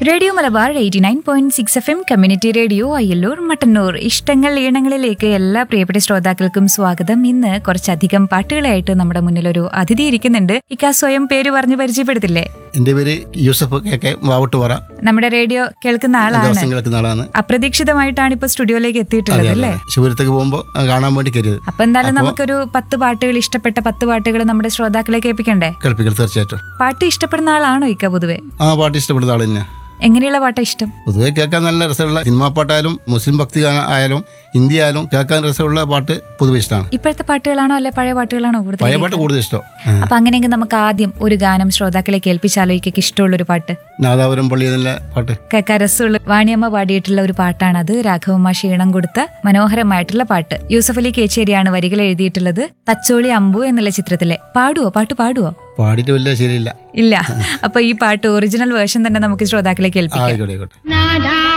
Radio Malabar eighty nine point six F M community radio Ayyallur Mattannur ഇഷ്ടങ്ങൾ ഈണങ്ങളിലേക്ക് എല്ലാ പ്രിയപ്പെട്ട ശ്രോതാക്കൾക്കും സ്വാഗതം ഇന്ന് കുറച്ചധികം പാട്ടുകളായിട്ട് നമ്മുടെ മുന്നിൽ ഒരു അതിഥി ഇരിക്കുന്നുണ്ട് ഇക്ക സ്വയം പേര് പറഞ്ഞ് പരിചയപ്പെടുത്തില്ലേ എൻ്റെ പേര് യൂസഫ് കെ കെ വാവട്ടുപാറ നമ്മുടെ റേഡിയോ കേൾക്കുന്ന ആളാണ് ദിവസം കേൾക്കുന്ന ആളാണ് അപ്രതീക്ഷിതമായിട്ടാണ് ഇപ്പൊ സ്റ്റുഡിയോയിലേക്ക് എത്തിയിട്ടുള്ളത് അല്ലേ ശിവരത്തേക്ക് പോകുമ്പോൾ കാണാൻ വേണ്ടി കരുത് അപ്പൊ എന്തായാലും നമുക്കൊരു പത്ത് പാട്ടുകൾ ഇഷ്ടപ്പെട്ട പത്ത് പാട്ടുകൾ നമ്മുടെ ശ്രോതാക്കളെ കേൾപ്പിക്കണ്ടേ കേൾപ്പിക്കൽ തീർച്ചയായിട്ടും പാട്ട് ഇഷ്ടപ്പെടുന്ന ആളാണോ ഇക്ക പൊതുവെ ആ പാട്ട് ഇഷ്ടപ്പെടുന്ന ആൾ തന്നെ എങ്ങനെയുള്ള പാട്ടാ ഇഷ്ടം പൊതുവെ കേൾക്കാൻ നല്ല രസമുള്ള സിനിമാ പാട്ടായാലും മുസ്ലിം ഭക്തി ഗാനം ആയാലും ഹിന്ദി ആയാലും കേൾക്കാൻ രസമുള്ള പാട്ട് പൊതുവെ ഇഷ്ടമാണ് ഇപ്പോഴത്തെ പാട്ടുകളാണോ അല്ലെ പഴയ പാട്ടുകളാണോ കൂടുതൽ പഴയ പാട്ട് കൂടുതൽ ഇഷ്ടം ആ. അപ്പൊ അങ്ങനെയെങ്കിൽ നമുക്ക് ആദ്യം ഒരു ഗാനം ശ്രോതാക്കളെ കേൾപ്പിച്ചാലോ ഇക്കൊക്കെ ഇഷ്ടമുള്ള ഒരു പാട്ട് നാദാപുരം പള്ളി എന്നുള്ള പാട്ട് കേൾക്കാൻ രസമുള്ള വാണിയമ്മ പാടിയിട്ടുള്ള ഒരു പാട്ടാണത് രാഘവമ്മ ക്ഷീണം കൊടുത്ത മനോഹരമായിട്ടുള്ള പാട്ട് യൂസഫ് അലി കേച്ചേരിയാണ് വരികൾ എഴുതിയിട്ടുള്ളത് തച്ചോളി അമ്പു എന്നുള്ള ചിത്രത്തിലെ പാടുവോ പാട്ട് പാടുവോ പാടിയിട്ട് വലിയ ശരിയില്ല ഇല്ല അപ്പൊ ഈ പാട്ട് ഒറിജിനൽ വേർഷൻ തന്നെ നമുക്ക് ശ്രോതാക്കളെ കേൾപ്പിക്കാം ആയിക്കോട്ടെ ആയിക്കോട്ടെ നാദാ